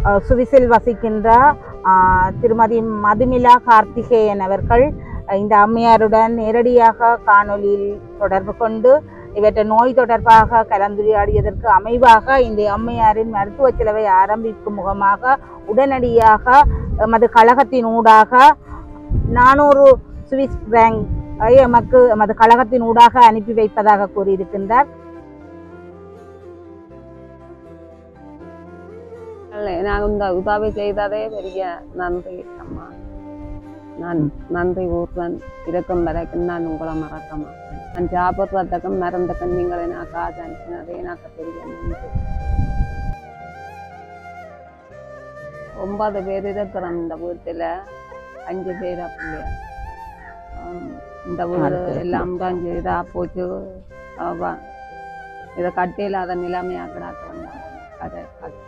அஹ், சுவிஸில் வசிக்கின்ற அஹ், திருமதி மதுமிலா கார்த்திகேயன் அவர்கள் அஹ், இந்த அம்மையாருடன் நேரடியாக காணொலியில் தொடர்பு கொண்டு இவற்றை நோய் தொடர்பாக கலந்துரையாடியதற்கு அமைவாக இந்த அம்மையாரின் மருத்துவ செலவை ஆரம்பிக்கும் முகமாக உடனடியாக எமது கழகத்தின் ஊடாக நானூறு சுவிஸ் பேங்க் எமக்கு எமது கழகத்தின் ஊடாக அனுப்பி வைப்பதாக கூறியிருக்கின்றார் நான் இந்த உதவி செய்ததே பெரிய நன்றி அம்மா நான் நன்றி கூறுவேன் இருக்கும் வரைக்கும் நான் உங்களை மறக்க மாட்டேன் நான் சாப்பிட்றதுக்கும் மருந்துக்கும் நீங்கள் எனக்கு காசு அனுப்பினதே எனக்கு பெரிய நன்றி ஒன்பது பேர் இருக்கிறோம் இந்த வீட்டில் அஞ்சு பேர் அப்படியே ஆம், இந்த வீடு எல்லாம் தான் இதாக போச்சு அவ இதை கட்டியில்லாத நிலைமையாக கிடக்குறாங்க அதை அது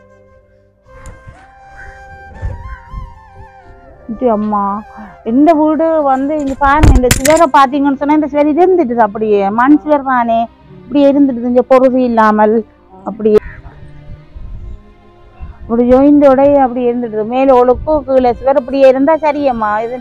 இது அம்மா இந்த வீடு வந்து இங்க பாருங்க இந்த சுவரை பாத்தீங்கன்னு சொன்னா இந்த சுவர் இருந்துட்டுது அப்படியே மண் சுவர் தானே இப்படியே இருந்துட்டுது இந்த பொருது இல்லாமல் அப்படியே அப்படி ஜோயிண்டோட அப்படி இருந்துட்டுது மேல ஒழுக்கு கீழே சுவர் இப்படியே இருந்தா சரியம்மா இது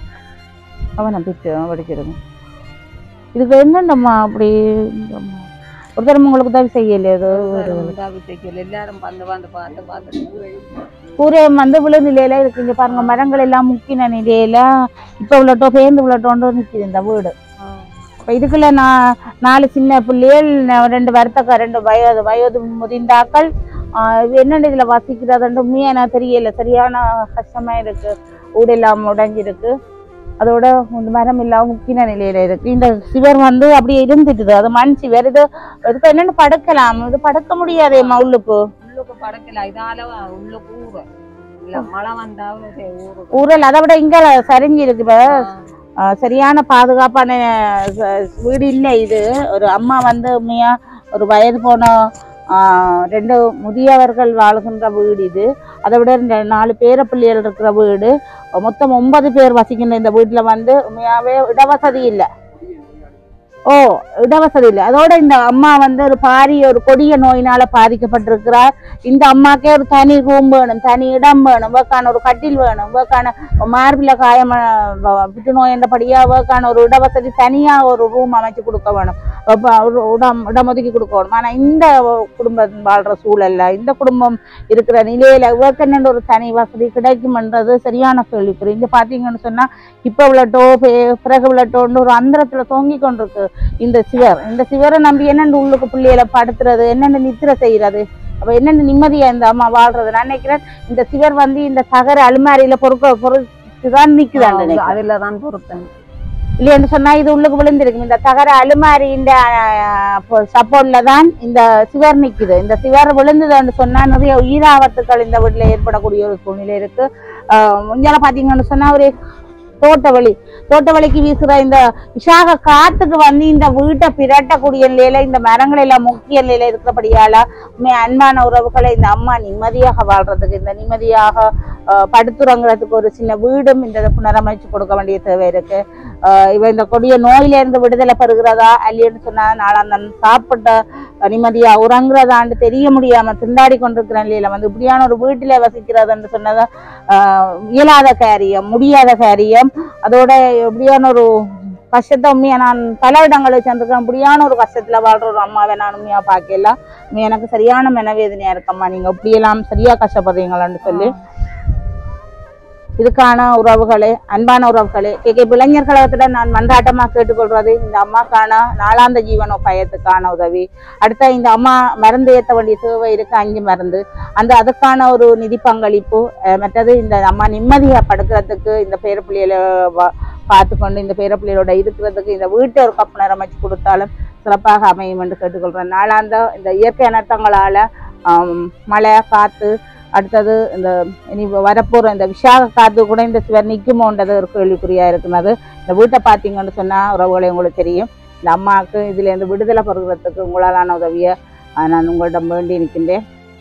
அவனை பிச்சு படிச்சிருங்க இதுக்கு என்னண்டம்மா அப்படி அம்மா. ஒரு தரம் உங்களுக்கு உதவி செய்யல ஏதோ ஒரு உதவி செய்யல எல்லாரும் வந்து வந்து பார்த்து பார்த்து கூரை வந்து விழு நிலையில இருக்கு இங்க பாருங்க மரங்கள் எல்லாம் முக்கின நிலையில இப்ப விழட்டோ பேர்ந்து விழட்டோன்னு நிக்குது இந்த வீடு இப்ப இதுக்குள்ள நான் நாலு சின்ன பிள்ளைகள் ந- ரெண்டு வருத்தக்க ரெண்டு வயது வயது முதிர்ந்தாக்கள் ஆஹ் இது என்னென்ன இதுல வசிக்கிறதுன்னு உண்மையா எனக்கு தெரியல சரியான கஷ்டமா இருக்கு வீடு எல்லாம் உடைஞ்சிருக்கு அதோட இந்த மரம் எல்லாம் முக்கின நிலையில இருக்கு இந்த சிவர் வந்து அப்படியே இருந்துட்டுது அது மண் சிவர் இது இதுக்கு என்னன்னு படுக்கலாம் இது படுக்க முடியாதே உள்ளுக்கு உள்ளுக்கு படக்கல இதால உள்ளுக்கு ஊறு இல்ல மழை வந்தா ஊரு ஊரல் அதை விட இங்க சரிஞ்சிருக்கு இப்ப ஆஹ் சரியான பாதுகாப்பான ச- வீடு இல்லை இது ஒரு அம்மா வந்து உண்மையா ஒரு வயது போன ஆஹ் ரெண்டு முதியவர்கள் வாழ்கின்ற வீடு இது அதை விட இந்த நாலு பேர பிள்ளைகள் இருக்கிற வீடு மொத்தம் ஒன்பது பேர் வசிக்கின்ற இந்த வீட்டுல வந்து உண்மையாவே இடவசதி இல்லை ஓ இடவசதி இல்லை அதோட இந்த அம்மா வந்து ஒரு பாரிய ஒரு கொடிய நோயினால பாதிக்கப்பட்டிருக்கிறார் இந்த அம்மாக்கே ஒரு தனி ரூம் வேணும் தனி இடம் வேணும் வேக்கான ஒரு கட்டில் வேணும் வேக்கான மார்பில காயம் புற்றுநோய் என்றபடியா வேக்கான ஒரு இடவசதி தனியா ஒரு ரூம் அமைச்சு கொடுக்க வேணும் அப்ப ஒரு இடம் இடம் ஒதுக்கி கொடுக்கணும் ஆனா இந்த குடும்பம் வாழ்ற சூழல்ல இந்த குடும்பம் இருக்கிற நிலையில வேக்கன்னு ஒரு தனி வசதி கிடைக்கும்ன்றது சரியான கேள்விக்குறி இங்க பாத்தீங்கன்னு சொன்னா இப்ப விளட்டோ பே- பிறகு விளட்டோன்னு ஒரு அந்தரத்துல தொங்கி கொண்டிருக்கு இந்த சிவர் இந்த சிவரை நம்பி என்னென்ன உள்ளுக்கு பிள்ளைகளை படுத்துறது என்னென்ன நித்திரை செய்யறது அப்ப என்னென்ன நிம்மதியா இந்த அம்மா வாழ்றது நான் நினைக்கிறேன் இந்த சிவர் வந்து இந்த தகர அலுமாரியில பொறுக்க பொறுத்துதான் நிக்குதான்னு நினைக்கிறேன். அதுல தான் பொறுத்தேன் இல்லைன்னு சொன்னா இது உள்ளுக்கு விழுந்திருக்கு இந்த தகர அலுமாரி இந்த சப்போர்ட்ல தான் இந்த சிவர் நிக்குது இந்த சிவர் விழுந்ததுன்னு சொன்னா நிறைய உயிராபத்துக்கள் இந்த வீட்டுல ஏற்படக்கூடிய ஒரு சூழ்நிலை இருக்கு ஆஹ் முன்னால பாத்தீங்கன்னு சொன்னா ஒரு தோட்ட வழி தோட்ட வழிக்கு வீசுற இந்த விஷாக காத்துக்கு வந்து இந்த வீட்டை பிரட்டக்கூடிய நிலையில இந்த மரங்கள் எல்லாம் முக்கிய நிலையில இருக்கிறபடியால உண்மை அன்பான உறவுகளை இந்த அம்மா நிம்மதியாக வாழ்றதுக்கு இந்த நிம்மதியாக ஆஹ் படுத்துறங்கிறதுக்கு ஒரு சின்ன வீடும் இந்த புனரமைச்சு கொடுக்க வேண்டிய தேவை இருக்கு ஆஹ் இவ இந்த கொடிய நோயில இருந்து விடுதலை பெறுகிறதா அல்லைன்னு சொன்னா நாளாந்தன் சாப்பிட்ட நிம்மதியா உறங்குறதான்னு தெரிய முடியாம திண்டாடி கொண்டிருக்கிற நிலையில வந்து இப்படியான ஒரு வீட்டில வசிக்கிறதுன்னு சொன்னதா ஆஹ் இயலாத காரியம் முடியாத காரியம் அதோட எப்படியான ஒரு கஷ்டத்தை உண்மையா நான் பல இடங்களை சென்றிருக்கேன் இப்படியான ஒரு கஷ்டத்துல வாழ்ற ஒரு அம்மாவை நான் உண்மையா பார்க்கல உண்மையா எனக்கு சரியான மனவேதனையா இருக்கம்மா நீங்க இப்படியெல்லாம் சரியா கஷ்டப்படுறீங்களான்னு சொல்லி இதுக்கான உறவுகளே அன்பான உறவுகளே கே கே இளைஞர் கழகத்துல நான் மன்றாட்டமா கேட்டுக்கொள்றது இந்த அம்மாக்கான நாளாந்த ஜீவனோபாயத்துக்கான உதவி அடுத்த இந்த அம்மா மருந்து ஏற்ற வேண்டிய தேவை இருக்கு அஞ்சு மருந்து அந்த அதுக்கான ஒரு நிதி பங்களிப்பு அஹ் மற்றது இந்த அம்மா நிம்மதியா படுக்கிறதுக்கு இந்த பேர பிள்ளைகளை பார்த்துக்கொண்டு இந்த பேர பிள்ளைகளோட இருக்கிறதுக்கு இந்த வீட்டை ஒரு கப்புனர் அமைச்சு கொடுத்தாலும் சிறப்பாக அமையும் என்று கேட்டுக்கொள்றேன் நாளாந்த இந்த இயற்கை அனர்த்தங்களால ஆம், மழை காத்து அடுத்தது இந்த இனி வரப்போற இந்த விஷாக காத்து கூட இந்த சிவர் நிற்குமோன்றது ஒரு கேள்விக்குறியா இருக்கிறது இந்த வீட்டை பார்த்தீங்கன்னு சொன்னா உறவுகளை உங்களுக்கு தெரியும் இந்த அம்மாவுக்கு இதுல இருந்து விடுதலை பெறுகிறதுக்கு உங்களாலான உதவியை ஆஹ், நான் உங்களிடம் வேண்டி நிற்கின்றேன்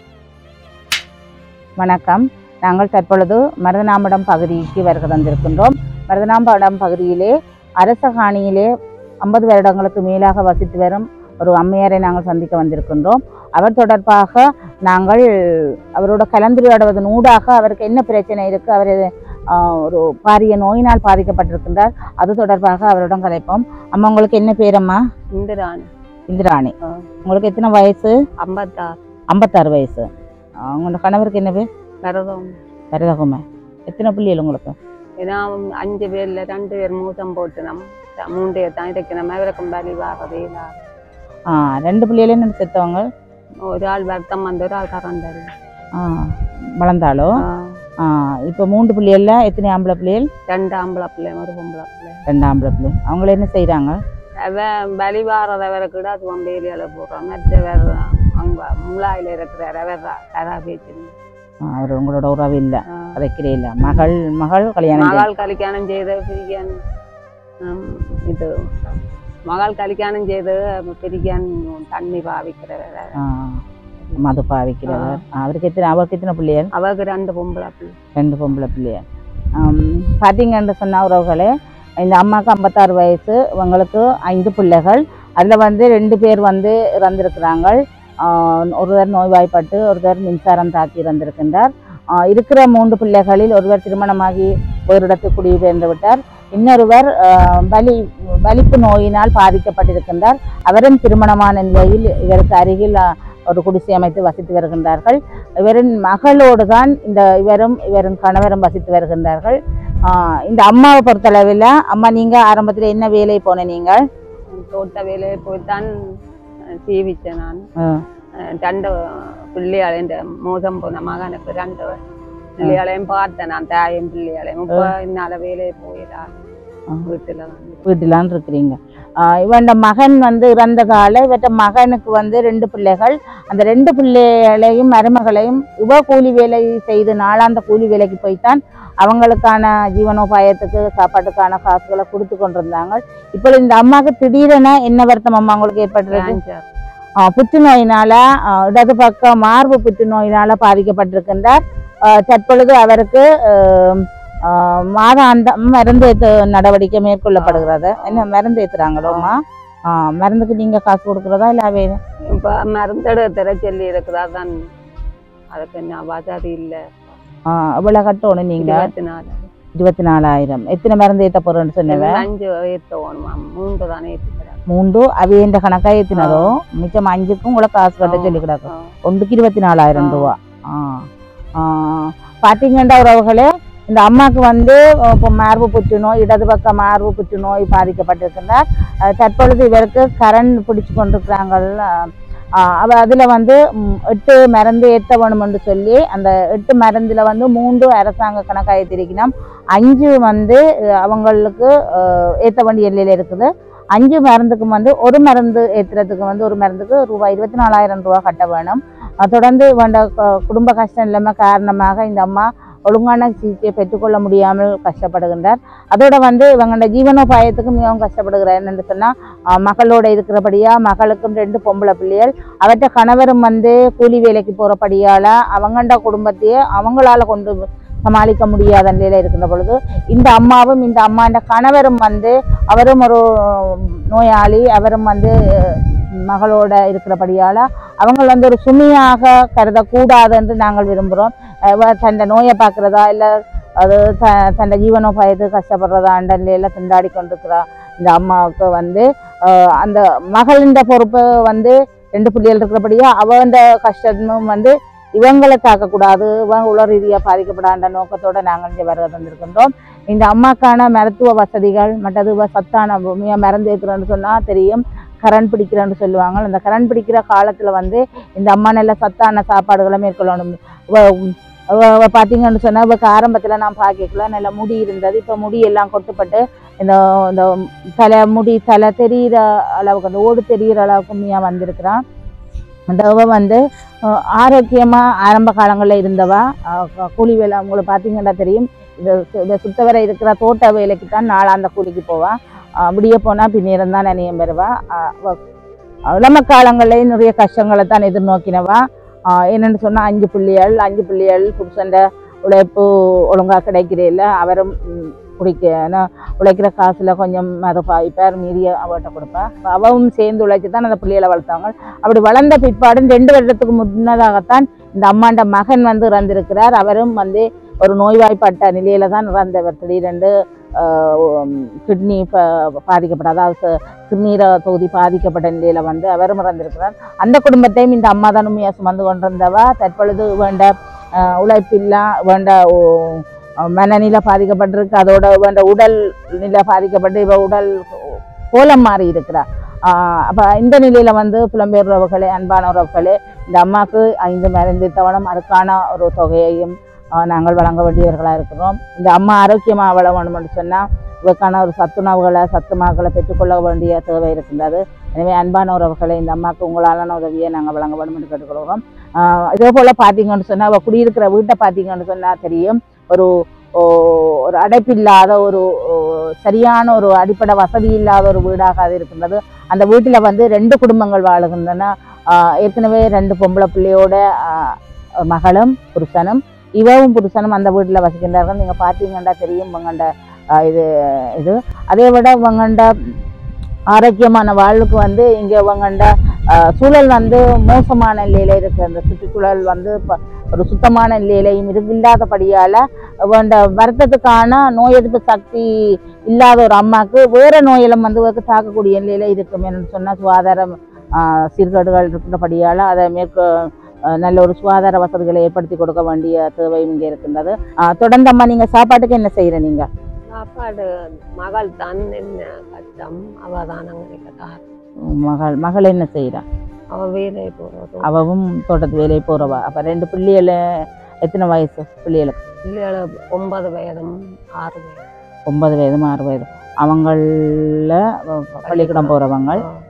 வணக்கம் நாங்கள் தற்பொழுது மருதநாம்படம் பகுதிக்கு வருகை தந்திருக்கின்றோம் மருதநாம்படம் பகுதியிலே அரச காணியிலே ஐம்பது வருடங்களுக்கு மேலாக வசித்து வரும் ஒரு அம்மையாரை நாங்கள் சந்திக்க வந்திருக்கின்றோம் அவர் தொடர்பாக நாங்கள் அவரோட கலந்துரையாடுவதன் ஊடாக அவருக்கு என்ன பிரச்சனை இருக்கு அவர் ஆஹ், ஒரு பாரிய நோயினால் பாதிக்கப்பட்டிருக்கின்றார் அது தொடர்பாக அவரிடம் கதைப்போம் அம்மா உங்களுக்கு என்ன பேரம்மா இந்திராணி இந்திராணி ஆ. உங்களுக்கு எத்தனை வயசு ஐம்பத்தாறு ஐம்பத்தாறு வயசு ஆஹ், உங்களோட கணவருக்கு என்ன பேர் விரதம் வரதகுமே எத்தனை பிள்ளைகள் உங்களுக்கு ஏன்னா அஞ்சு பேர்ல ரெண்டு பேர் மூத்தம் போட்டு நம்ம மூன்று பேர் தான் இருக்கணும் இவருக்கும் பலி வாரதே இல்ல ஆ ரெண்டு பிள்ளைகளே என்ன செத்தவங்க ஒரு ஆள் வருத்தம் வந்து ஒரு ஆள் கறந்தாரு ஆ வளர்ந்தாலோ ஆ இப்போ மூன்று பிள்ளைகள்ல எத்தனை ஆம்பளை பிள்ளைகள் ரெண்டு ஆம்பளை பிள்ளை ஒரு பொம்பளை பிள்ளை ரெண்டு ஆம்பளை பிள்ளை அவங்கள என்ன செய்கிறாங்க அவன் பலி வாரத கூட அது வேலையில போடுறான் மற்ற வேற அங்க முலாயில இருக்கிற வேற யாரா பேச்சு அவர் உங்களோட உறவு இல்லை கதைக்கிறே இல்லை மகள் மகள் கல்யாணம் செய்து- மகள் கலிக்கானம் செய்த பிரியான் இது மகள் கலிக்கானம் செய்து பிரியான் தண்ணி பாவிக்கிற வேற ஆ, மது பாவிக்கிறவர் அவருக்கு எத்தனை அவருக்கு எத்தனை பிள்ளைகள் அவருக்கு ரெண்டு பொம்பளை பிள்ளை ரெண்டு பொம்பளை பிள்ளைகள் ஆம், பார்த்தீங்கன்னு சொன்ன உறவுகளே இந்த அம்மாவுக்கு ஐம்பத்தாறு வயசு இவங்களுக்கு ஐந்து பிள்ளைகள் அதில் வந்து ரெண்டு பேர் வந்து இறந்திருக்கிறாங்க ஆஹ் ஒருவர் நோய்வாய்ப்பட்டு ஒருவர் மின்சாரம் தாக்கி இறந்திருக்கின்றார் ஆஹ் இருக்கிற மூன்று பிள்ளைகளில் ஒருவர் திருமணமாகி ஒரு இடத்துக்கு குடிபெயர்ந்து விட்டார் இன்னொருவர் ஆஹ் வலி வலிப்பு நோயினால் பாதிக்கப்பட்டிருக்கின்றார் அவரும் திருமணமான நிலையில் இவருக்கு அருகில் ஆஹ், ஒரு குடிசை அமைத்து வசித்து வருகின்றார்கள் இவரின் மகளோடு தான் இந்த இவரும் இவரின் கணவரும் வசித்து வருகின்றார்கள் ஆஹ் இந்த அம்மாவை பொறுத்தளவில் அம்மா நீங்க ஆரம்பத்தில் என்ன வேலை போன நீங்கள் தோட்ட வேலையை போய்த்தான் சீவிச்சேன் நான் ஆஹ் அஹ் ரெண்டு பிள்ளையாளையும் மோசம் போன மகனுக்கு ரெண்டு பிள்ளையாளையும் பார்த்தேன் நான் தாயும் பிள்ளையாளையும் இப்போ என்னால வேலையை போயிடா ஆ. வீட்டுல தான் வீட்டிலான் இருக்கிறீங்க ஆஹ் இவன் மகன் வந்து இறந்த கால இவற்ற மகனுக்கு வந்து ரெண்டு பிள்ளைகள் அந்த ரெண்டு பிள்ளைகளையும் மருமகளையும் இவ கூலி வேலை செய்து நாளாந்த கூலி வேலைக்கு போய்த்தான் அவங்களுக்கான ஜீவனோபாயத்துக்கு சாப்பாட்டுக்கான காசுகளை கொடுத்து கொண்டிருந்தாங்க இப்போ இந்த அம்மாவுக்கு திடீரென என்ன வருத்தம் அம்மா உங்களுக்கு ஏற்பட்டிருக்கு கேன்சர் ஆஹ் புற்றுநோயினால ஆஹ் இடது பக்கம் மார்பு புற்றுநோயினால பாதிக்கப்பட்டிருக்கின்றார் ஆஹ் தற்பொழுது அவருக்கு ஆஹ் ஆஹ் மாதாந்தம் மருந்து ஏத்து நடவடிக்கை மேற்கொள்ளப்படுகிறது என்ன மருந்து ஏத்துறாங்களோமா ஆஹ் மருந்துக்கு நீங்க காசு கொடுக்கறதா இல்ல அவே இப்போ மருந்தெடு தர சொல்லி இருக்கிறதா தான் அதுக்கு என்ன வசதி இல்லை ஆஹ் எவ்வளவு கட்டணும் நீங்க இருபத்தி நாலு இருபத்தி நாலாயிரம் எத்தனை மருந்து ஏத்த போறேன்னு சொன்னவ அஞ்சு ஏற்றணுமா மூன்று தானே ஏற்றிக்கிறாங்க மூன்று அவையண்ட கணக்கா ஏத்தினதோ மிச்சம் அஞ்சுக்கும் உங்களை காசு கட்ட சொல்லி கிடக்கும் ஒன்றுக்கு இருபத்தி நாலாயிரம் ஆ. ரூபா ஆ ஆ. பார்த்தீங்கன்னா உறவுகளே இந்த அம்மாவுக்கு வந்து அஹ், இப்போ மார்பு புற்றுநோய் இடது பக்கம் மார்பு புற்றுநோய் பாதிக்கப்பட்டிருக்கின்றார் அஹ், தற்பொழுது இவருக்கு கரண் பிடிச்சு கொண்டிருக்கிறாங்கல்ல அவ அதில் வந்து ம், எட்டு மருந்து ஏற்ற வேணும்னு சொல்லி அந்த எட்டு மருந்தில் வந்து மூன்று அரசாங்க கணக்காக ஏற்றிருக்கணும் அஞ்சு வந்து அஹ், அவங்களுக்கு அஹ், ஏற்ற வேண்டிய எல்லையில் இருக்குது அஞ்சு மருந்துக்கும் வந்து ஒரு மருந்து ஏற்றுறதுக்கு வந்து ஒரு மருந்துக்கு ரூபாய் இருபத்தி நாலாயிரம் ரூபா கட்ட வேணும் அஹ் தொடர்ந்து வேண்ட க- குடும்ப கஷ்டம் இல்லாமல் காரணமாக இந்த அம்மா ஒழுங்கான சிகிச்சையை பெற்றுக்கொள்ள முடியாமல் கஷ்டப்படுகின்றார் அதோட வந்து இவங்களோட ஜீவனோபாயத்துக்கு மிகவும் கஷ்டப்படுகிறார் என்னென்னு சொன்னால் மகளோட இருக்கிறபடியா மகளுக்கும் ரெண்டு பொம்பளை பிள்ளைகள் அவற்ற கணவரும் வந்து கூலி வேலைக்கு போகிறபடியால் அவங்கண்ட குடும்பத்தையே அவங்களால கொண்டு சமாளிக்க முடியாத நிலையில இருக்கின்ற பொழுது இந்த அம்மாவும் இந்த அம்மாண்ட கணவரும் வந்து அவரும் ஒரு நோயாளி அவரும் வந்து மகளோட இருக்கிறபடியால அவங்க வந்து ஒரு சுமையாக கருதக்கூடாது என்று நாங்கள் விரும்புகிறோம் தன்னை நோயை பார்க்குறதா இல்லை அது த தன்னை ஜீவனோபாயத்துக்கு கஷ்டப்படுறதான்ற நிலையில திண்டாடி கொண்டிருக்கிறா இந்த அம்மாவுக்கு வந்து அஹ், அந்த மகளின் பொறுப்பு வந்து ரெண்டு பிள்ளைகள் இருக்கிறபடியா அவந்த கஷ்டமும் வந்து இவங்களை தாக்கக்கூடாது இவங்க உள ரீதியாக பாதிக்கப்படாத நோக்கத்தோட நாங்கள் இங்கே வருகை தந்திருக்கின்றோம் இந்த அம்மாக்கான மருத்துவ வசதிகள் மற்றது இவ சத்தான பூமியாக மருந்து ஏற்றுறேன்னு சொன்னால் தெரியும் கரண் பிடிக்கிறேன்னு சொல்லுவாங்க அந்த கரண் பிடிக்கிற காலத்தில் வந்து இந்த அம்மா நல்ல சத்தான சாப்பாடுகளை மேற்கொள்ளணும் இவ- இவ- இவ பார்த்தீங்கன்னு சொன்னால் இவக்கு ஆரம்பத்தில் நான் பார்க்கல நல்ல முடி இருந்தது இப்போ முடி எல்லாம் கொட்டுப்பட்டு இந்த இந்த தலை முடி தலை தெரிகிற அளவுக்கு அந்த ஓடு தெரிகிற அளவுக்கு கம்மியாக வந்திருக்கிறான் அந்த அவ வந்து அஹ், ஆரோக்கியமா ஆரம்ப காலங்களில் இருந்தவா அஹ், க- கூலி வேலை அவங்களுக்கு பார்த்தீங்கன்னா தெரியும் இது சு- இந்த சுத்தவரை இருக்கிற தோட்ட வேலைக்கு தான் நாளாந்த கூலிக்கு போவா அஹ், விடிய போனால் பின்னேரம் தான் நினையம் பெறுவா அஹ், அவ- இளம காலங்களில் நிறைய கஷ்டங்களை தான் எதிர்நோக்கினவா அஹ், என்னன்னு சொன்னால் அஞ்சு பிள்ளைகள் அஞ்சு பிள்ளைகள் புருஷன்ற உழைப்பு ஒழுங்காக கிடைக்கிறதில்ல அவரும் ம், குடிக்க ஏன்னா உழைக்கிற காசில் கொஞ்சம் மது பாய்ப்பார் மீறிய அவட்ட கொடுப்பா அப்ப அவவும் சேர்ந்து உழைச்சி தான் அந்த பிள்ளைகளை வளர்த்தாங்க அப்படி வளர்ந்த பிற்பாடு ரெண்டு வருடத்துக்கு முன்னதாகத்தான் இந்த அம்மாண்ட மகன் வந்து இறந்திருக்கிறார் அவரும் வந்து ஒரு நோய்வாய்ப்பட்ட நிலையில தான் இறந்தவர் திடீரென்று கிட்னி பாதிக்கப்பட்ட அதாவது ச- சிறுநீரக தொகுதி பாதிக்கப்பட்ட நிலையில வந்து அவரும் இறந்திருக்கிறார் அந்த குடும்பத்தையும் இந்த அம்மா தான் உண்மையாக சுமந்து கொண்டிருந்தவா தற்பொழுது வேண்ட அஹ், உழைப்பில்லா வேண்ட ஓ- மனநிலை பாதிக்கப்பட்டிருக்கு அதோட வேண்ட உடல் நிலை பாதிக்கப்பட்டு இவ உடல் கோலம் மாறி இருக்கிறார் அப்போ இந்த நிலையில வந்து புலம்பெயர் உறவுகளே அன்பான உறவுகளே இந்த அம்மாவுக்கு ஐந்து மருந்து தவணம் அதுக்கான ஒரு தொகையையும் ஆஹ், நாங்கள் வழங்க வேண்டியவர்களாக இருக்கிறோம் இந்த அம்மா ஆரோக்கியமாக வாழ வேணும்னு சொன்னால் இதற்கான ஒரு சத்துணவுகளை சத்துமாக்களை பெற்றுக்கொள்ள வேண்டிய தேவை இருக்கின்றது எனவே அன்பான உறவுகளை இந்த அம்மாவுக்கு உங்களாலான உதவியை நாங்கள் வழங்க வேண்டும் என்று கேட்டுக்கொள்கிறோம் ஆஹ், இதே போல் பார்த்தீங்கன்னு சொன்னால் அவள் குடியிருக்கிற வீட்டை பார்த்தீங்கன்னு சொன்னால் தெரியும் ஒரு ஓ, ஒரு அடைப்பில்லாத ஒரு ஓ, சரியான ஒரு அடிப்படை வசதி இல்லாத ஒரு வீடாக அது இருக்கின்றது அந்த வீட்டில் வந்து ரெண்டு குடும்பங்கள் வாழுகின்றன ஆஹ், ஏற்கனவே ரெண்டு பொம்பளை பிள்ளையோட ஆஹ், மகளும் புருஷனும் இவவும் புருஷனும் அந்த வீட்டில் வசிக்கின்றார்கள் நீங்கள் பார்த்தீங்கன்னா தெரியும் இவங்கண்ட ஆஹ், இது இது அதை விட இவங்கண்ட ஆரோக்கியமான வாழ்வுக்கு வந்து இங்கே இவங்கண்ட ஆஹ், சூழல் வந்து மோசமான நிலையில இருக்கு அந்த சுற்றுச்சூழல் வந்து இப்ப ஒரு சுத்தமான நிலையிலையும் இரு இல்லாதபடியால் வேண்ட வருத்தத்துக்கான நோய் எதிர்ப்பு சக்தி இல்லாத ஒரு அம்மாவுக்கு வேற நோயிலும் வந்து இவருக்கு தாக்கக்கூடிய நிலையில இருக்கும் என்னன்னு சொன்னால் சுகாதாரம் ஆஹ், சீர்கேடுகள் இருக்கின்றபடியால் அதை மேற்க ஆஹ், நல்ல ஒரு சுகாதார வசதிகளை ஏற்படுத்தி கொடுக்க வேண்டிய தேவையும் இங்கே இருக்கின்றது ஆஹ், தொடர்ந்து அம்மா நீங்கள் சாப்பாட்டுக்கு என்ன செய்கிற நீங்கள் சாப்பாடு மகள் தான் என்ன கஷ்டம் அவ தான் அங்கே கட்டார் மகள் மகள் என்ன செய்கிறா அவ வேலை போறது அவவும் தோட்டத்து வேலையை போகிறவா அப்போ ரெண்டு பிள்ளைகள எத்தனை வயசு பிள்ளைகளுக்கு பிள்ளைகள ஒன்பது வயதும் ஆறு வயது ஒன்பது வயது ஆறு வயது அவங்கள பள்ளிக்கூடம் போகிறவங்க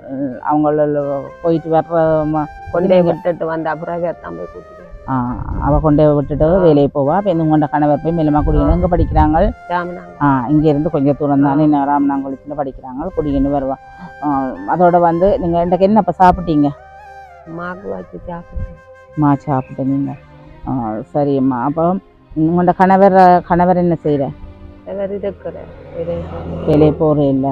அவங்கள போயிட்டு வர்ற ம- கொண்டே விட்டுட்டு வந்த அப்புறம் தான் போய் கூட்டிட்டு ஆ, அவ கொண்டே விட்டுட்டு வேலையை போவா இப்போ இந்த உங்கள்ட கணவர் போய் மெல்லமா குடிக்கணும் எங்கே படிக்கிறாங்க ஜாமினாங்க ஆ இங்கேருந்து கொஞ்சம் தூரம் தானே இன்னும் ராமநாங்குளத்தில் படிக்கிறாங்க குடிக்கணும் வருவா ஆ, அதோட வந்து நீங்கள் இன்றைக்கு என்ன இப்போ சாப்பிட்டீங்க மாக்கு வச்சு சாப்பிட்டு மா சாப்பிட்டு நீங்கள் சரிம்மா அப்போ உங்களோட கணவர் கணவர் என்ன செய்கிற இவர் இருக்கிற வேலை போற- வேலையை போகிற இல்லை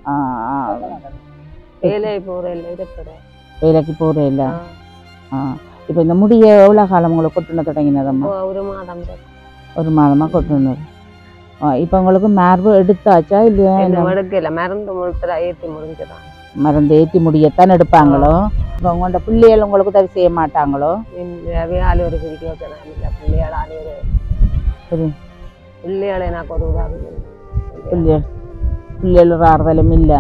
வேலை போற இல்லை இருக்கிற வேலைக்கு போகிற இல்லை இப்போ இந்த முடிய எவ்வளோ காலம் உங்களுக்கு கொட்டுன தொடங்கினதம்மா ஒரு மாதம் இருக்கு. ஒரு மாதமாக கொட்டுனது இப்போ உங்களுக்கு மார்பு எடுத்தாச்சா இல்லையா இன்னும் எடுக்கல மருந்து முழுத்துல ஏற்றி முடிஞ்சுதான் மருந்து ஏற்றி முடியத்தான் எடுப்பாங்களோ இப்போ உங்களோட பிள்ளைகள் உங்களுக்கு உதவி செய்ய மாட்டாங்களோ இந்த வேலை ஒரு பிடிக்க வைக்கிறேன் இல்லை பிள்ளையாளாலே ஒரு சரி பிள்ளையாளை எனக்கு ஒரு உதவி இல்லை. பிள்ளைகள் பிள்ளைகள் ஆறுதலும் இல்லை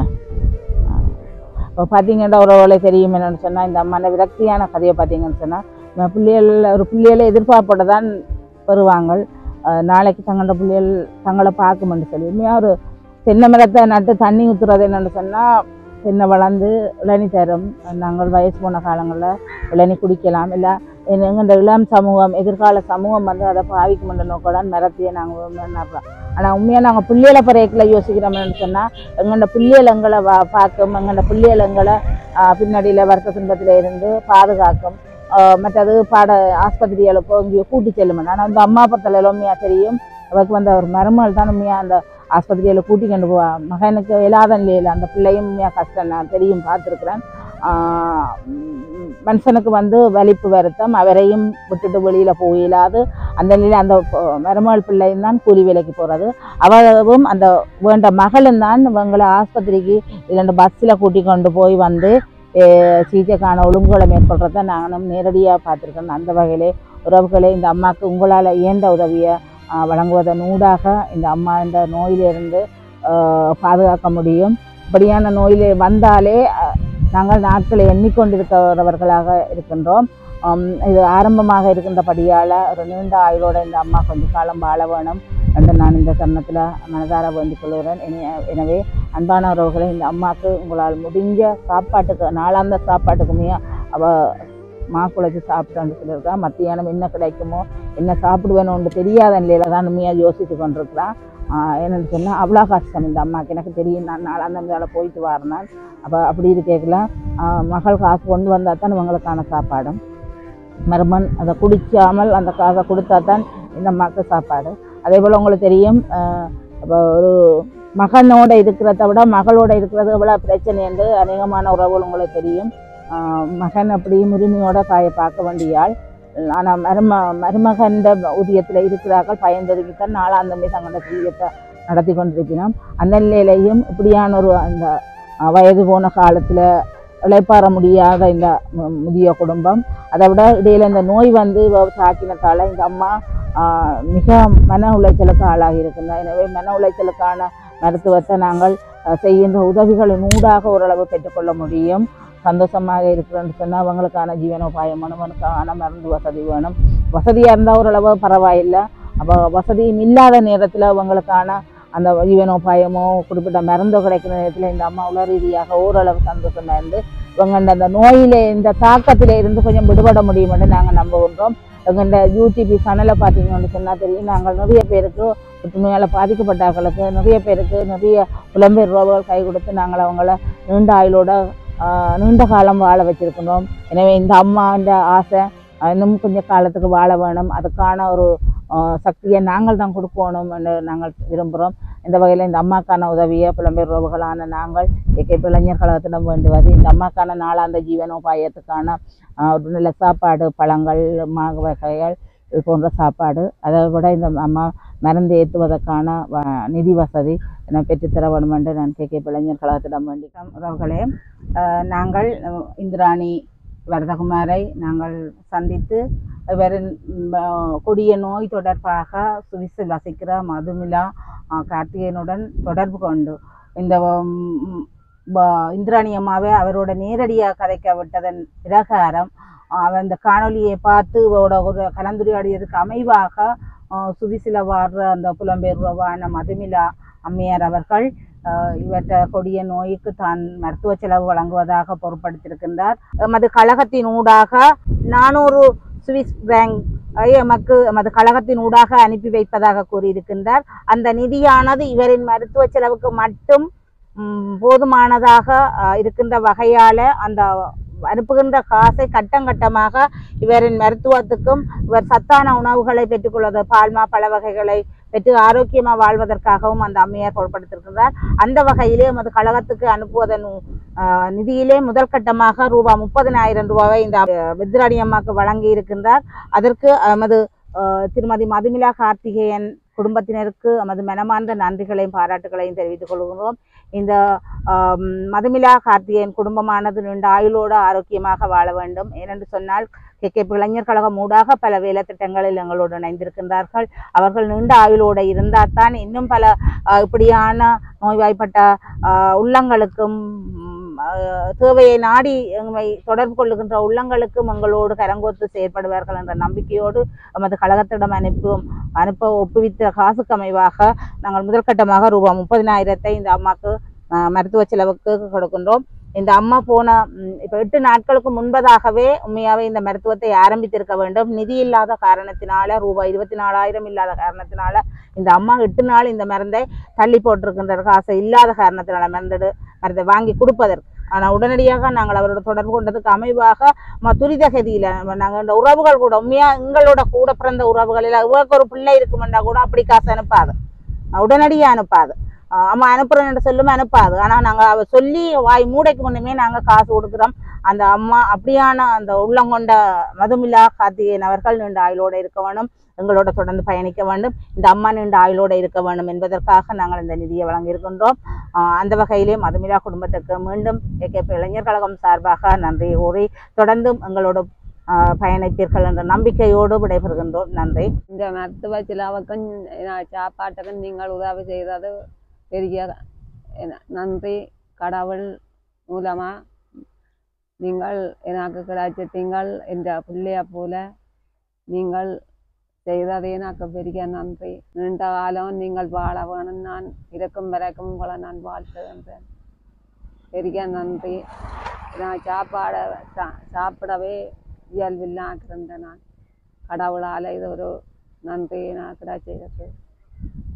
இப்போ பார்த்தீங்கன்னா ஒரு வேலை தெரியும் என்னன்னு சொன்னால் இந்த அம்மான விரக்தியான கதையை பார்த்தீங்கன்னு சொன்னால் பிள்ளைகள் ஒரு பிள்ளைகளை எதிர்பார்ப்போட தான் வருவாங்க அஹ் நாளைக்கு தங்களோட பிள்ளைகள் தங்களை பார்க்குமென்று சொல்லி உண்மையாக ஒரு தென்னை மரத்தை நட்டு தண்ணி ஊற்றுறது என்னன்னு சொன்னால் தென்னை வளர்ந்து இளநி தரும் நாங்கள் வயசு போன காலங்களில் இளநி குடிக்கலாம் இல்லை எங்கள் இளம் சமூகம் எதிர்கால சமூகம் வந்து அதை பாவிக்குமென்ற நோக்கோடான் மரத்தையே நாங்கள் நடுறோம் ஆனால் உண்மையாக நாங்கள் பிள்ளைகளை பிறகுல யோசிக்கிறோம்னு சொன்னால் எங்களோட பிள்ளைகள் எங்களை வா பார்க்கும் எங்களோட பிள்ளைகள் எங்களை பின்னாடியில் வருத்த துன்பத்தில் இருந்து பாதுகாக்கும் ஆஹ் மற்றது பாட ஆஸ்பத்திரிகளுக்கோ இங்கேயோ கூட்டி செல்லும் ஆனால் அந்த அம்மா பத்தல உண்மையாக தெரியும் அவருக்கு வந்து அவர் மருமகள் தான் உண்மையாக அந்த ஆஸ்பத்திரியில் கூட்டி கொண்டு போவா மகனுக்கு இயலாத நிலையில் அந்த பிள்ளையும் உண்மையாக கஷ்டம் நான் தெரியும் பார்த்துருக்குறேன் ஆஹ் உம் மனுஷனுக்கு வந்து வலிப்பு வருத்தம் அவரையும் விட்டுட்டு வெளியில் போயிடாது அந்த நிலையில் அந்த பொ- மருமகள் பிள்ளையும் தான் கூலி வேலைக்கு போகிறது அவளும் அந்த வேண்ட மகளும் தான் இவங்களை ஆஸ்பத்திரிக்கு இரண்டு பஸ்ஸில் கூட்டி கொண்டு போய் வந்து அஹ் சிகிச்சைக்கான ஒழுங்குகளை மேற்கொள்றத நானும் நேரடியாக பார்த்துருக்கேன் அந்த வகையிலே உறவுகளே இந்த அம்மாவுக்கு உங்களால் இயன்ற உதவியை ஆஹ் வழங்குவதன் ஊடாக இந்த அம்மா இந்த நோயிலிருந்து ஆஹ் பாதுகாக்க முடியும் இப்படியான நோயில் வந்தாலே ஆஹ் நாங்கள் நாட்களை எண்ணிக்கொண்டிருக்கிறவர்களாக இருக்கின்றோம் ஆம், இது ஆரம்பமாக இருக்கின்றபடியால் ஒரு நீண்ட ஆயுளோட இந்த அம்மா கொஞ்ச காலம் வாழ வேணும் என்று நான் இந்த தருணத்தில் மனதார வேண்டிக் கொள்கிறேன் இனி- எனவே அன்பான உறவுகளை இந்த அம்மாவுக்கு உங்களால் முடிஞ்ச சாப்பாட்டுக்கு நாளாந்த சாப்பாட்டுக்குமே அவள் மா குழைச்சி சாப்பிட்டான்னு சொல்லியிருக்கா மத்தியானம் என்ன கிடைக்குமோ என்ன சாப்பிடுவேன்னு தெரியாத நிலையில தான் உண்மையாக யோசித்து கொண்டிருக்கிறான் என்னென்னு சொன்னால் அவ்வளோ கஷ்டம் இந்த அம்மாவுக்கு எனக்கு தெரியும் நான் நாளாந்த வேலை போயிட்டு வரேன் அப்போ அப்படி இருக்கேக்கலாம் மகள் காசு கொண்டு வந்தால் தான் இவங்களுக்கான சாப்பாடும் மருமன் அதை குடிக்காமல் அந்த காசை கொடுத்தா தான் இந்த அம்மாவுக்கு சாப்பாடு அதே போல் உங்களுக்கு தெரியும் ஆஹ் அப்போ ஒரு மகனோட இருக்கிறத விட மகளோட இருக்கிறது எவ்வளோ பிரச்சனை என்று அநேகமான உறவுகள் உங்களுக்கு தெரியும் ஆஹ் மகன் அப்படி உரிமையோட தாயை பார்க்க வேண்டியால் ஆனால் மரும மருமகன்ற ஊதியத்தில் இருக்கிறார்கள் பயந்ததுக்குத்தான் நாளாந்தமே தங்களோட ஜீவியத்தை நடத்தி கொண்டிருக்கிறோம் அந்த நிலையிலையும் இப்படியான ஒரு அந்த ஆஹ் வயது போன காலத்தில் இளைப்பாற முடியாத இந்த மு- முதிய குடும்பம் அதை விட இடையில இந்த நோய் வந்து இவ தாக்கினத்தால இந்த அம்மா ஆஹ் மிக மன உளைச்சலுக்கு ஆளாகி இருக்கின்றனர் எனவே மன உளைச்சலுக்கான மருத்துவத்தை நாங்கள் ஆஹ் செய்கின்ற உதவிகளின் ஊடாக ஓரளவு பெற்றுக்கொள்ள முடியும் சந்தோஷமாக இருக்கிறேன்னு சொன்னால் அவங்களுக்கான ஜீவனோபாயம் வேணும் அவனுக்கான மருந்து வசதி வேணும் வசதியாக இருந்தால் ஓரளவு பரவாயில்லை அப்போ வசதியும் இல்லாத நேரத்தில் அவங்களுக்கான அந்த ஜீவனோபாயமோ குறிப்பிட்ட மருந்தோ கிடைக்கிற நேரத்தில் இந்த அம்மா உள ரீதியாக ஓரளவு சந்தோஷமாக இருந்து இவங்க அந்த நோயில இந்த தாக்கத்தில இருந்து கொஞ்சம் விடுபட முடியும் என்று நாங்கள் நம்புகின்றோம் எங்கள்ட யூடிபி சேனலை பார்த்தீங்கன்னு சொன்னால் தெரியும் நாங்கள் நிறைய பேருக்கு புற்றுநோயால் பாதிக்கப்பட்டவர்களுக்கு நிறைய பேருக்கு நிறைய புலம்பெயர் உறவுகள் கை கொடுத்து நாங்கள் அவங்கள நீண்ட ஆயுளோட ஆஹ், நீண்ட காலம் வாழ வச்சிருக்கணும் எனவே இந்த அம்மான்ற ஆசை ஆஹ், இன்னும் கொஞ்சம் காலத்துக்கு வாழ வேணும் அதுக்கான ஒரு ஆஹ், சக்தியை நாங்கள் தான் கொடுக்கணும் என்று நாங்கள் விரும்புகிறோம் இந்த வகையில் இந்த அம்மாக்கான உதவியை புலம்பெயர் உறவுகளான நாங்கள் ஏகே இளைஞர் கழகத்திடம் வேண்டுவது இந்த அம்மாக்கான நாளாந்த ஜீவனோபாயத்துக்கான ஆஹ், ஒரு நல்ல சாப்பாடு பழங்கள் மாக வகைகள் இது போன்ற சாப்பாடு அதை விட இந்த அம்மா மருந்து ஏற்றுவதற்கான வ- நிதி வசதி நான் பெற்றுத்தர வேண்டும் என்று நான் கே கே இளைஞர் கழகத்திடம் வேண்டி உறவுகளே ஆஹ், நாங்கள் அஹ், இந்திராணி வரதகுமாரை நாங்கள் சந்தித்து இவரின் ம், ஆஹ், கொடிய நோய் தொடர்பாக சுவிஸில் வசிக்கிற மதுமிலா ஆஹ், கார்த்திகேயனுடன் தொடர்பு கொண்டு இந்த ம், ப- இந்திராணி அம்மாவை அவரோட நேரடியாக கதைக்க விட்டதன் பிரகாரம் அவன் அந்த காணொளியை பார்த்து இவரோட ஒரு கலந்துரையாடியதுக்கு அமைவாக ஆஹ், சுவிஸில் வாழ்ற அந்த புலம்பெயர் உறவான மதுமிலா அம்மையார் அவர்கள் ஆஹ், இவற்ற கொடிய நோய்க்கு தான் மருத்துவ செலவு வழங்குவதாக பொருட்படுத்தியிருக்கின்றார் எமது கழகத்தின் ஊடாக நானூறு சுவிஸ் பேங்க் ஐ எமக்கு எமது கழகத்தின் ஊடாக அனுப்பி வைப்பதாக கூறியிருக்கின்றார் அந்த நிதியானது இவரின் மருத்துவ செலவுக்கு மட்டும் ம், போதுமானதாக ஆஹ், இருக்கின்ற வகையால அந்த அனுப்புகின்ற காசை கட்டம் கட்டமாக இவரின் மருத்துவத்துக்கும் இவர் சத்தான உணவுகளை பெற்றுக்கொள்வது பால்மா பழ வகைகளை பெற்று ஆரோக்கியமாக வாழ்வதற்காகவும் அந்த அம்மையார் பொருட்படுத்திருக்கிறார் அந்த வகையிலே எமது கழகத்துக்கு அனுப்புவதன் ஆஹ், நிதியிலே முதல் கட்டமாக ரூபாய் முப்பதினாயிரம் ரூபாவை இந்த அஹ், வித்ராணி அம்மாக்கு வழங்கி இருக்கின்றார் அதற்கு எமது ஆஹ், திருமதி மதுமிலா கார்த்திகேயன் குடும்பத்தினருக்கு எமது மனமார்ந்த நன்றிகளையும் பாராட்டுகளையும் தெரிவித்துக் கொள்கிறோம் இந்த ஆம், மதுமிலா கார்த்திகேயன் குடும்பமானது நீண்ட ஆயுளோடு ஆரோக்கியமாக வாழ வேண்டும் ஏனென்று சொன்னால் கே கே இளைஞர் கழகம் ஊடாக பல வேலை திட்டங்களில் எங்களோடு இணைந்திருக்கின்றார்கள் அவர்கள் நீண்ட ஆயுளோடு இருந்தால்தான் இன்னும் பல ஆஹ், இப்படியான நோய்வாய்ப்பட்ட ஆஹ், உள்ளங்களுக்கும் ம், ஆஹ், தேவையை நாடி எங்களை தொடர்பு கொள்ளுகின்ற உள்ளங்களுக்கும் எங்களோடு கரங்கோத்து செயற்படுவார்கள் என்ற நம்பிக்கையோடு எமது கழகத்திடம் அனுப்பும் அனுப்ப ஒப்புவித்த காசுக்கு அமைவாக நாங்கள் முதல் கட்டமாக ரூபாய் முப்பதினாயிரத்தை இந்த அம்மாக்கு ஆஹ், மருத்துவ செலவுக்கு கொடுக்கின்றோம் இந்த அம்மா போன ம், இப்ப எட்டு நாட்களுக்கு முன்பதாகவே உண்மையாவே இந்த மருத்துவத்தை ஆரம்பித்திருக்க வேண்டும் நிதி இல்லாத காரணத்தினால ரூபாய் இருபத்தி நாலாயிரம் இல்லாத காரணத்தினால இந்த அம்மா எட்டு நாள் இந்த மருந்தை தள்ளி போட்டிருக்கின்ற காசு இல்லாத காரணத்தினால மருந்து மருந்தை வாங்கி கொடுப்பதற்கு ஆனால் உடனடியாக நாங்கள் அவரோட தொடர்பு கொண்டதுக்கு அமைவாக ம துரித கதியில நாங்கள் இந்த உறவுகள் கூட உண்மையா எங்களோட கூட பிறந்த உறவுகளில் இவருக்கு ஒரு பிள்ளை இருக்குமெண்டா கூட அப்படி காசு அனுப்பாது உடனடியாக அனுப்பாது ஆஹ் அம்மா அனுப்புறேன்னு சொல்லுமே அனுப்பாது ஆனால் நாங்கள் அவ சொல்லி வாய் மூடைக்கு முன்னுமே நாங்கள் காசு கொடுக்குறோம் அந்த அம்மா அப்படியான அந்த உள்ளங்கொண்ட மதுமில்லா கார்த்திகேயன் அவர்கள் நீண்ட ஆயுளோடு இருக்க வேணும் எங்களோட தொடர்ந்து பயணிக்க வேண்டும் இந்த அம்மா நீண்ட ஆயுளோடு இருக்க வேண்டும் என்பதற்காக நாங்கள் இந்த நிதியை வழங்கியிருக்கின்றோம் ஆஹ் அந்த வகையிலே மதுமிலா குடும்பத்துக்கு மீண்டும் ஏகேபி இளைஞர் கழகம் சார்பாக நன்றி கூறி தொடர்ந்தும் எங்களோட ஆஹ் பயணிப்பீர்கள் என்ற நம்பிக்கையோடு விடைபெறுகின்றோம் நன்றி இந்த மருத்துவ செலவுக்கும் நான் சாப்பாட்டுக்கும் நீங்கள் உதவி செய்தது பெரிய என- நன்றி கடவுள் மூலமா நீங்கள் எனக்கு கிடைச்சிட்டீங்கள் என்ற பிள்ளைய போல நீங்கள் செய்தது எனக்கு பெரிய நன்றி நீண்ட காலம் நீங்கள் வாழ வேணும் நான் இருக்கும் வரைக்கும் உங்களை நான் வாழ்த்துகின்றேன் பெரிய நன்றி நான் சாப்பாடை சா சாப்பிடவே இயல்பில்லாமல் இருந்தேன் நான் கடவுளால் இது ஒரு நன்றி நான் கிடைச்சிருக்கு